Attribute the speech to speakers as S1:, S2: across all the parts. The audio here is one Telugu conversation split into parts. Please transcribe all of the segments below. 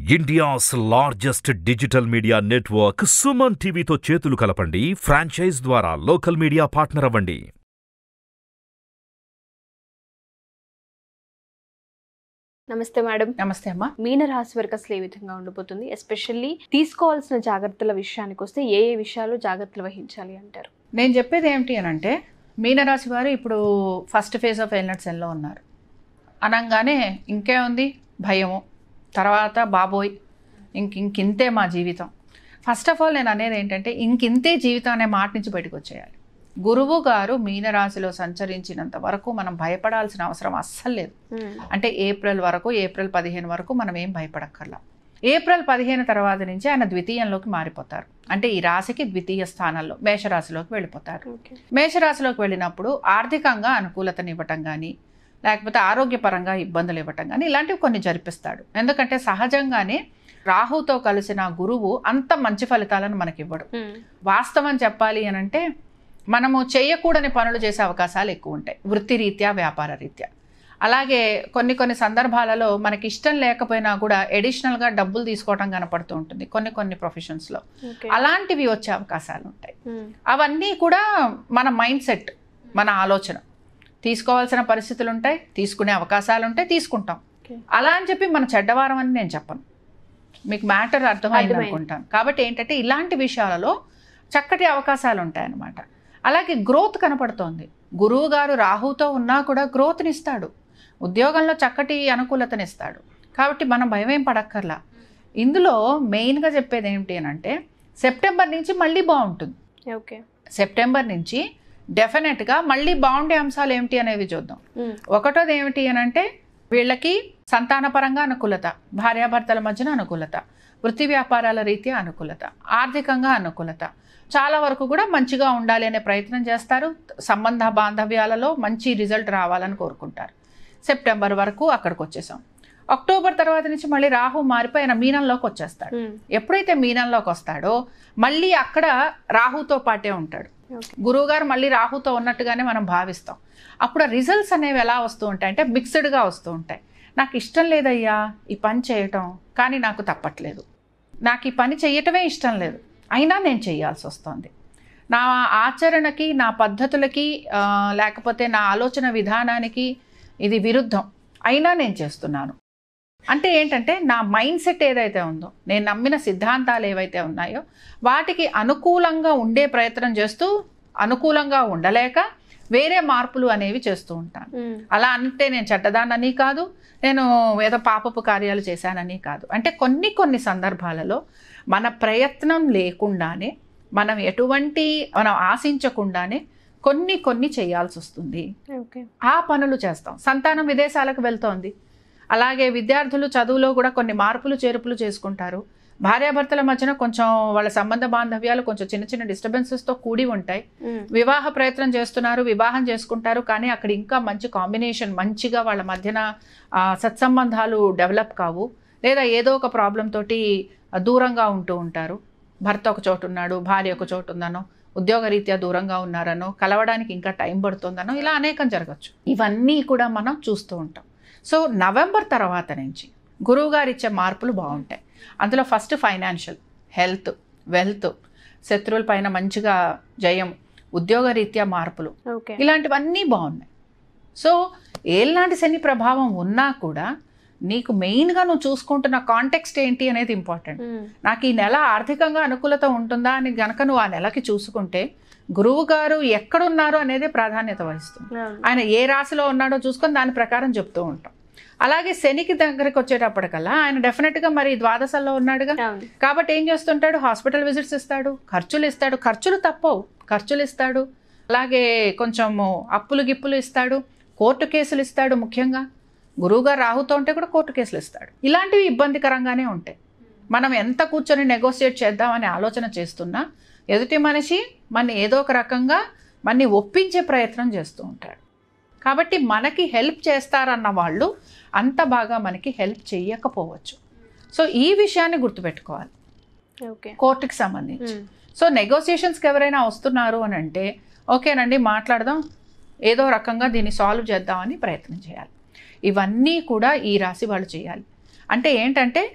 S1: India's largest digital media network Suman టీవీతో చేతులు కలపండి ఫ్రాంచైజ్ ద్వారా లోకల్ మీడియా పార్ట్నర్ అవ్వండి
S2: నమస్తే మేడం
S3: నమస్తే అమ్మా
S2: మీన రాశి వరకు అసలు ఏ విధంగా ఉండబోతుంది ఎస్పెషల్లీ తీసుకోవాల్సిన జాగ్రత్తల విషయానికి వస్తే ఏ ఏ విషయాలు జాగ్రత్తలు వహించాలి అంటారు
S3: నేను చెప్పేది ఏమిటి అని అంటే మీనరాశి వారు ఇప్పుడు ఫస్ట్ ఫేజ్ ఆఫ్ ఎల్నట్ సెల్లో ఉన్నారు అనగానే ఇంకే ఉంది భయము తర్వాత బాబోయ్ ఇంక ఇంకింతే మా జీవితం ఫస్ట్ ఆఫ్ ఆల్ నేను అనేది ఏంటంటే ఇంకింతే జీవితం అనే మాట నుంచి బయటకు వచ్చేయాలి గురువు గారు మీనరాశిలో సంచరించినంత వరకు మనం భయపడాల్సిన అవసరం అస్సలు లేదు అంటే ఏప్రిల్ వరకు ఏప్రిల్ పదిహేను వరకు మనం ఏం భయపడక్కర్లా ఏప్రిల్ పదిహేను తర్వాత నుంచి ఆయన ద్వితీయంలోకి మారిపోతారు అంటే ఈ రాశికి ద్వితీయ స్థానంలో మేషరాశిలోకి వెళ్ళిపోతారు
S2: ఓకే
S3: మేషరాశిలోకి వెళ్ళినప్పుడు ఆర్థికంగా అనుకూలతని ఇవ్వటం కానీ లేకపోతే ఆరోగ్యపరంగా ఇబ్బందులు ఇవ్వటం కానీ ఇలాంటివి కొన్ని జరిపిస్తాడు ఎందుకంటే సహజంగానే రాహుతో కలిసిన గురువు అంత మంచి ఫలితాలను మనకి ఇవ్వడు వాస్తవం చెప్పాలి అని అంటే మనము చేయకూడని పనులు చేసే అవకాశాలు ఎక్కువ ఉంటాయి వృత్తిరీత్యా వ్యాపార రీత్యా అలాగే కొన్ని కొన్ని సందర్భాలలో మనకి ఇష్టం లేకపోయినా కూడా ఎడిషనల్గా డబ్బులు తీసుకోవడం కనపడుతూ ఉంటుంది కొన్ని కొన్ని ప్రొఫెషన్స్లో
S2: ఓకే
S3: అలాంటివి వచ్చే అవకాశాలు ఉంటాయి అవన్నీ కూడా మన మైండ్ సెట్ మన ఆలోచన తీసుకోవాల్సిన పరిస్థితులు ఉంటాయి తీసుకునే అవకాశాలు ఉంటాయి తీసుకుంటాం
S2: Okay.
S3: అలా అని చెప్పి మన చెడ్డవారం అని నేను చెప్పను మీకు మ్యాటర్ అర్థమైంది
S2: అర్థమైంది.
S3: అనుకుంటాను కాబట్టి ఏంటంటే ఇలాంటి విషయాలలో చక్కటి అవకాశాలు ఉంటాయన్నమాట అలాగే గ్రోత్ కనపడుతోంది గురువు గారు రాహుతో ఉన్నా కూడా గ్రోత్ని ఇస్తాడు ఉద్యోగంలో చక్కటి అనుకూలతని ఇస్తాడు కాబట్టి మనం భయం ఏం పడక్కర్లా ఇందులో మెయిన్గా చెప్పేది ఏంటి అని అంటే సెప్టెంబర్ నుంచి మళ్ళీ బాగుంటుంది
S2: ఓకే
S3: సెప్టెంబర్ నుంచి డెఫినెట్గా మళ్ళీ బాగుండే అంశాలు ఏమిటి అనేవి చూద్దాం ఒకటోది ఏమిటి అని అంటే వీళ్ళకి సంతానపరంగా అనుకూలత భార్యాభర్తల మధ్యన అనుకూలత వృత్తి వ్యాపారాల రీత్యా అనుకూలత ఆర్థికంగా అనుకూలత చాలా వరకు కూడా మంచిగా ఉండాలి అనే ప్రయత్నం చేస్తారు సంబంధ బాంధవ్యాలలో మంచి రిజల్ట్ రావాలని కోరుకుంటారు సెప్టెంబర్ వరకు అక్కడికి వచ్చేసాం అక్టోబర్ తర్వాత నుంచి మళ్ళీ రాహు మారిపోయి ఆయన మీనంలోకి వచ్చేస్తాడు ఎప్పుడైతే మీనంలోకి వస్తాడో మళ్ళీ అక్కడ రాహుతో పాటే ఉంటాడు
S2: ఓకే
S3: గురువుగారు మళ్ళీ రాహుతో ఉన్నట్టుగానే మనం భావిస్తాం అప్పుడు ఆ రిజల్ట్స్ అనేవి ఎలా వస్తూ ఉంటాయి అంటే మిక్స్డ్గా వస్తూ ఉంటాయి నాకు ఇష్టం లేదయ్యా ఈ పని చేయటం కానీ నాకు తప్పట్లేదు నాకు ఈ పని చేయటమే ఇష్టం లేదు అయినా నేను చేయాల్సి వస్తుంది నా ఆచరణకి నా పద్ధతులకి ఆ, లేకపోతే నా ఆలోచన విధానానికి ఇది విరుద్ధం అయినా నేను చేస్తున్నాను అంటే ఏంటంటే నా మైండ్ సెట్ ఏదైతే ఉందో నేను నమ్మిన సిద్ధాంతాలు ఏవైతే ఉన్నాయో వాటికి అనుకూలంగా ఉండే ప్రయత్నం చేస్తూ అనుకూలంగా ఉండలేక వేరే మార్పులు అనేవి చేస్తూ ఉంటాను అలా అంటే నేను చెడ్డదానని కాదు నేను ఏదో పాపపు కార్యాలు చేశానని కాదు అంటే కొన్ని కొన్ని సందర్భాలలో మన ప్రయత్నం లేకుండానే మనం ఎటువంటి మనం ఆశించకుండానే కొన్ని కొన్ని చేయాల్సి వస్తుంది
S2: ఓకే
S3: ఆ పనులు చేస్తాం సంతానం విదేశాలకు వెళ్తోంది అలాగే విద్యార్థులు చదువులో కూడా కొన్ని మార్పులు చేర్పులు చేసుకుంటారు భార్యాభర్తల మధ్యన కొంచెం వాళ్ళ సంబంధ బాంధవ్యాలు కొంచెం చిన్న చిన్న డిస్టర్బెన్సెస్తో కూడి ఉంటాయి వివాహ ప్రయత్నం చేస్తున్నారు వివాహం చేసుకుంటారు కానీ అక్కడ ఇంకా మంచి కాంబినేషన్ మంచిగా వాళ్ళ మధ్యన ఆ, సత్సంబంధాలు డెవలప్ కావు లేదా ఏదో ఒక ప్రాబ్లం తోటి దూరంగా ఉంటూ ఉంటారు భర్త ఒక చోటు ఉన్నాడు భార్య ఒక చోటు ఉందనో ఉద్యోగరీత్యా దూరంగా ఉన్నారనో కలవడానికి ఇంకా టైం పడుతుందనో ఇలా అనేకం జరగచ్చు ఇవన్నీ కూడా మనం చూస్తూ ఉంటాం సో నవంబర్ తర్వాత నుంచి గురువు గారు ఇచ్చే మార్పులు బాగుంటాయి అందులో ఫస్ట్ ఫైనాన్షియల్ హెల్త్ వెల్త్ శత్రువుల పైన మంచిగా జయం ఉద్యోగరీత్యా మార్పులు
S2: ఓకే
S3: ఇలాంటివన్నీ బాగున్నాయి సో ఏలాంటి శని ప్రభావం ఉన్నా కూడా నీకు మెయిన్గా నువ్వు చూసుకుంటున్న కాంటెక్స్ట్ ఏంటి అనేది ఇంపార్టెంట్ నాకు ఈ నెల ఆర్థికంగా అనుకూలత ఉంటుందా అని గనక నువ్వు ఆ నెలకి చూసుకుంటే గురువు గారు ఎక్కడున్నారు అనేది ప్రాధాన్యత వహిస్తుంది ఆయన ఏ రాశిలో ఉన్నాడో చూసుకొని దాని ప్రకారం చెప్తూ ఉంటాం అలాగే శనికి దగ్గరికి వచ్చేటప్పటికల్లా ఆయన డెఫినెట్గా మరి ద్వాదశల్లో ఉన్నాడుగా
S2: అవును
S3: కాబట్టి ఏం చేస్తుంటాడు హాస్పిటల్ విజిట్స్ ఇస్తాడు ఖర్చులు ఇస్తాడు ఖర్చులు తప్పవు ఖర్చులు ఇస్తాడు అలాగే కొంచెము అప్పులు గిప్పులు ఇస్తాడు కోర్టు కేసులు ఇస్తాడు ముఖ్యంగా గురువుగారు రాహుతో ఉంటే కూడా కోర్టు కేసులు ఇస్తాడు ఇలాంటివి ఇబ్బందికరంగానే ఉంటాయి మనం ఎంత కూర్చొని నెగోషియేట్ చేద్దామని ఆలోచన చేస్తున్నా ఎదుటి మనిషి మన ఏదో ఒక రకంగా మనని ఒప్పించే ప్రయత్నం చేస్తూ ఉంటాడు కాబట్టి మనకి హెల్ప్ చేస్తారన్న వాళ్ళు అంత బాగా మనకి హెల్ప్ చేయకపోవచ్చు సో ఈ విషయాన్ని గుర్తుపెట్టుకోవాలి
S2: ఓకే
S3: కోర్టుకి సంబంధించి సో నెగోసియేషన్స్కి ఎవరైనా వస్తున్నారు అని అంటే ఓకేనండి మాట్లాడదాం ఏదో రకంగా దీన్ని సాల్వ్ చేద్దామని ప్రయత్నం చేయాలి ఇవన్నీ కూడా ఈ రాశి వాళ్ళు చేయాలి అంటే ఏంటంటే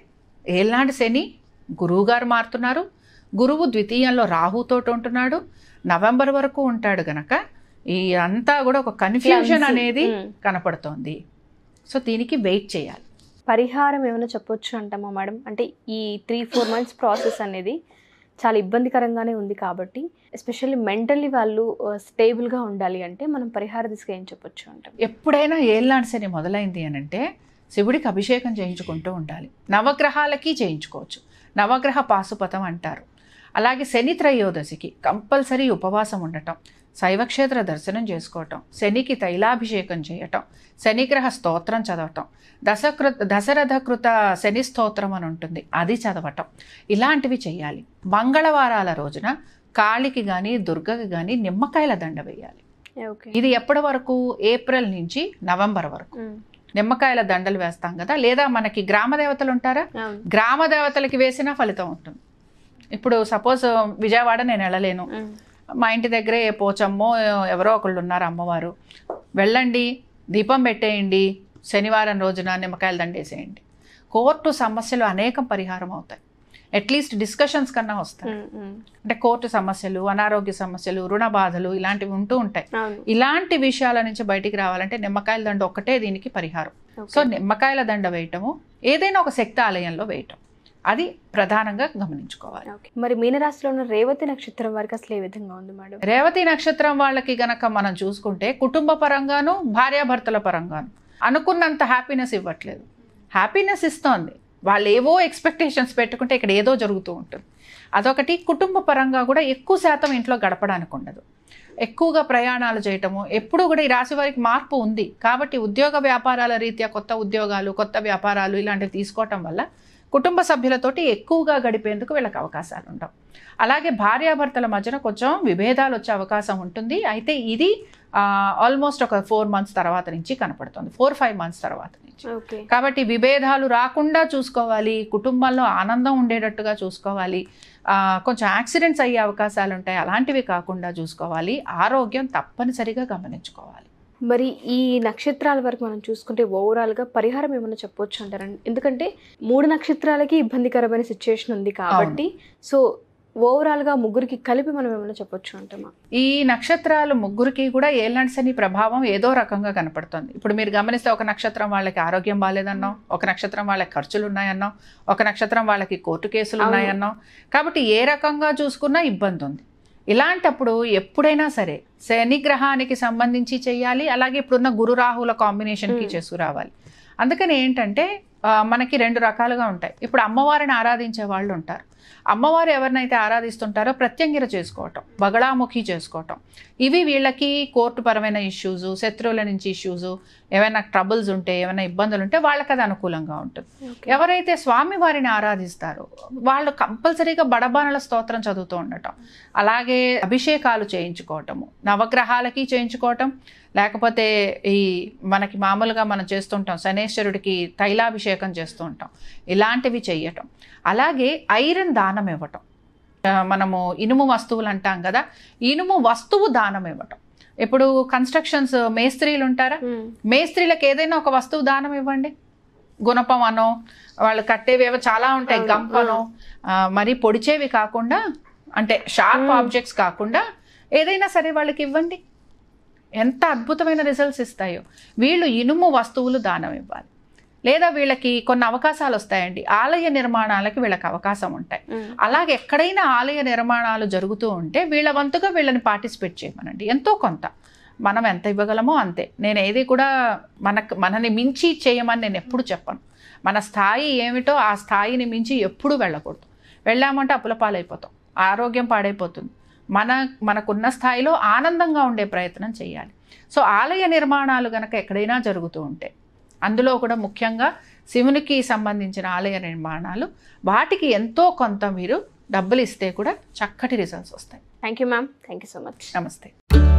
S3: ఏళ్ళనాటి శని గురువు గారు మారుతున్నారు గురువు ద్వితీయంలో రాహుతోటి ఉంటున్నాడు నవంబర్ వరకు ఉంటాడు గనక ఈ అంతా కూడా ఒక కన్ఫ్యూజన్
S2: Clumsy.
S3: అనేది
S2: Mm.
S3: కనపడుతోంది సో దీనికి వెయిట్ చేయాలి
S2: పరిహారం ఏమైనా చెప్పొచ్చు అంటామా మేడం అంటే ఈ త్రీ ఫోర్ మంత్స్ ప్రాసెస్ అనేది చాలా ఇబ్బందికరంగానే ఉంది కాబట్టి ఎస్పెషల్లీ మెంటల్లీ వాళ్ళు స్టేబుల్గా ఉండాలి అంటే మనం పరిహార దిశగా ఏం చెప్పొచ్చు అంటాం
S3: ఎప్పుడైనా ఏళ్ళనాటి శని మొదలైంది అని అంటే శివుడికి అభిషేకం చేయించుకుంటూ ఉండాలి నవగ్రహాలకి చేయించుకోవచ్చు నవగ్రహ పాశుపతం అంటారు అలాగే శని త్రయోదశికి కంపల్సరీ ఉపవాసం ఉండటం శైవక్షేత్ర దర్శనం చేసుకోవటం శనికి తైలాభిషేకం చేయటం శనిగ్రహ స్తోత్రం చదవటం దశకృత దశరథకృత శని స్తోత్రం అని ఉంటుంది అది చదవటం ఇలాంటివి చేయాలి మంగళవారాల రోజున కాళికి కానీ దుర్గకి కానీ నిమ్మకాయల దండ వేయాలి
S2: ఓకే
S3: ఇది ఎప్పటి వరకు ఏప్రిల్ నుంచి నవంబర్ వరకు నిమ్మకాయల దండలు వేస్తాం కదా లేదా మనకి గ్రామ దేవతలు ఉంటారా
S2: అవును
S3: గ్రామ దేవతలకి వేసినా ఫలితం ఉంటుంది ఇప్పుడు సపోజ్ విజయవాడ నేను వెళ్ళలేను
S2: ఉమ్.
S3: మా ఇంటి దగ్గరే ఏ పోచమ్మో ఎవరో ఒకళ్ళు ఉన్నారు అమ్మవారు వెళ్ళండి దీపం పెట్టేయండి శనివారం రోజున నిమ్మకాయల దండేసేయండి కోర్టు సమస్యలు అనేకం పరిహారం అవుతాయి అట్లీస్ట్ డిస్కషన్స్ కన్నా వస్తాయి
S2: ఉమ్, ఉమ్.
S3: అంటే కోర్టు సమస్యలు అనారోగ్య సమస్యలు రుణ బాధలు ఇలాంటివి ఉంటూ ఉంటాయి
S2: అవును
S3: ఇలాంటి విషయాల నుంచి బయటికి రావాలంటే నిమ్మకాయల దండ ఒక్కటే దీనికి పరిహారం
S2: ఓకే.
S3: సో నిమ్మకాయల దండ వేయటము ఏదైనా ఒక శక్తి ఆలయంలో వేయటం అది ప్రధానంగా గమనించుకోవాలి
S2: ఓకే. మరి మీనరాశిలో ఉన్న రేవతి నక్షత్రం వారికి అసలు ఏ విధంగా ఉంది మేడం
S3: రేవతి నక్షత్రం వాళ్ళకి గనక మనం చూసుకుంటే కుటుంబ పరంగాను భార్యాభర్తల పరంగాను అనుకున్నంత హ్యాపీనెస్ ఇవ్వట్లేదు హ్యాపీనెస్ ఇస్తోంది వాళ్ళు ఏవో ఎక్స్పెక్టేషన్స్ పెట్టుకుంటే ఇక్కడ ఏదో జరుగుతూ ఉంటుంది అదొకటి కుటుంబ పరంగా కూడా ఎక్కువ శాతం ఇంట్లో గడపడానికి ఉండదు ఎక్కువగా ప్రయాణాలు చేయటము ఎప్పుడూ కూడా ఈ రాశి వారికి మార్పు ఉంది కాబట్టి ఉద్యోగ వ్యాపారాల రీత్యా కొత్త ఉద్యోగాలు కొత్త వ్యాపారాలు ఇలాంటివి తీసుకోవటం వల్ల కుటుంబ సభ్యులతోటి ఎక్కువగా గడిపేందుకు వీళ్ళకి అవకాశాలు ఉండవు అలాగే భార్యాభర్తల మధ్యన కొంచెం విభేదాలు వచ్చే అవకాశం ఉంటుంది అయితే ఇది ఆల్మోస్ట్ ఒక ఫోర్ మంత్స్ తర్వాత నుంచి కనపడుతుంది ఫోర్ ఫైవ్ మంత్స్ తర్వాత నుంచి
S2: ఓకే
S3: కాబట్టి విభేదాలు రాకుండా చూసుకోవాలి కుటుంబంలో ఆనందం ఉండేటట్టుగా చూసుకోవాలి ఆ, కొంచెం యాక్సిడెంట్స్ అయ్యే అవకాశాలు ఉంటాయి అలాంటివి కాకుండా చూసుకోవాలి ఆరోగ్యం తప్పనిసరిగా గమనించుకోవాలి
S2: మరి ఈ నక్షత్రాల వరకు మనం చూసుకుంటే ఓవరాల్ గా పరిహారం ఏమైనా చెప్పొచ్చు అంటారండి ఎందుకంటే మూడు నక్షత్రాలకి ఇబ్బందికరమైన సిచ్యుయేషన్ ఉంది కాబట్టి సో ఓవరాల్ గా ముగ్గురికి కలిపి మనం ఏమైనా చెప్పొచ్చు అంటామా
S3: ఈ నక్షత్రాలు ముగ్గురికి కూడా ఏళ్ళనాటి శని ప్రభావం ఏదో రకంగా కనపడుతుంది ఇప్పుడు మీరు గమనిస్తే ఒక నక్షత్రం వాళ్ళకి ఆరోగ్యం బాగాలేదన్నాం ఒక నక్షత్రం వాళ్ళకి ఖర్చులు ఉన్నాయన్నాం ఒక నక్షత్రం వాళ్ళకి కోర్టు కేసులు
S2: అవును.
S3: ఉన్నాయన్నాం కాబట్టి ఏ రకంగా చూసుకున్నా ఇబ్బంది ఉంది ఇలాంటప్పుడు ఎప్పుడైనా సరే శని గ్రహానికి సంబంధించి చేయాలి అలాగే ఇప్పుడున్న గురు రాహుల కాంబినేషన్కి
S2: Hmm.
S3: చేసుకురావాలి అందుకని ఏంటంటే ఆ, మనకి రెండు రకాలుగా ఉంటాయి ఇప్పుడు అమ్మవారిని ఆరాధించే వాళ్ళు ఉంటారు అమ్మవారు ఎవరినైతే ఆరాధిస్తుంటారో ప్రత్యంగిర చేసుకోవటం బగళాముఖి చేసుకోవటం ఇవి వీళ్ళకి కోర్టు పరమైన ఇష్యూస్ శత్రువుల నుంచి ఇష్యూస్ ఏమైనా ట్రబుల్స్ ఉంటే ఏమైనా ఇబ్బందులు ఉంటే వాళ్ళకి అది అనుకూలంగా ఉంటుంది ఎవరైతే స్వామి వారిని ఆరాధిస్తారో వాళ్ళు కంపల్సరీగా బడబానల స్తోత్రం చదువుతూ ఉండటం అలాగే అభిషేకాలు చేయించుకోవటము నవగ్రహాలకి చేయించుకోవటం లేకపోతే ఈ మనకి మామూలుగా మనం చేస్తుంటాం శనేశ్వరుడికి తైలాభిషేకం చేస్తూ ఉంటాం ఇలాంటివి చెయ్యటం అలాగే ఐరన్ దానం ఇవ్వటం ఆ, మనము ఇనుము వస్తువులు అంటాం కదా ఇనుము వస్తువు దానం ఇవ్వటం ఇప్పుడు కన్స్ట్రక్షన్స్ మేస్త్రీలు ఉంటారా
S2: ఉమ్.
S3: మేస్త్రీలకు ఏదైనా ఒక వస్తువు దానం ఇవ్వండి గుణపం అనో వాళ్ళు కట్టేవేవో చాలా ఉంటాయి
S2: అవును,
S3: గంపనో ఆ, మరి పొడిచేవి కాకుండా అంటే షార్ప్
S2: మ్మ్.
S3: ఆబ్జెక్ట్స్ కాకుండా ఏదైనా సరే వాళ్ళకి ఇవ్వండి ఎంత అద్భుతమైన రిజల్ట్స్ ఇస్తాయో వీళ్ళు ఇనుము వస్తువులు దానం ఇవ్వాలి లేదా వీళ్ళకి కొన్ని అవకాశాలు వస్తాయండి ఆలయ నిర్మాణాలకి వీళ్ళకి అవకాశం ఉంటాయి
S2: ఉమ్.
S3: అలాగే ఎక్కడైనా ఆలయ నిర్మాణాలు జరుగుతూ ఉంటే వీళ్ళ వంతుగా వీళ్ళని పార్టిసిపేట్ చేయమనండి ఎంతో కొంత మనం ఎంత ఇవ్వగలమో అంతే నేను ఏది కూడా మనకు మనని మించి చేయమని నేను ఎప్పుడు చెప్పను మన స్థాయి ఏమిటో ఆ స్థాయిని మించి ఎప్పుడూ వెళ్ళకూడదు వెళ్ళామంటే అప్పుల పాలైపోతాం ఆరోగ్యం పాడైపోతుంది మన మనకున్న స్థాయిలో ఆనందంగా ఉండే ప్రయత్నం చేయాలి సో ఆలయ నిర్మాణాలు కనుక ఎక్కడైనా జరుగుతూ ఉంటే అందులో కూడా ముఖ్యంగా శివునికి సంబంధించిన ఆలయ నిర్మాణాలు వాటికి ఎంతో కొంత మీరు డబ్బులు ఇస్తే కూడా చక్కటి రిజల్ట్స్ వస్తాయి
S2: thank you ma'am thank you so much
S3: నమస్తే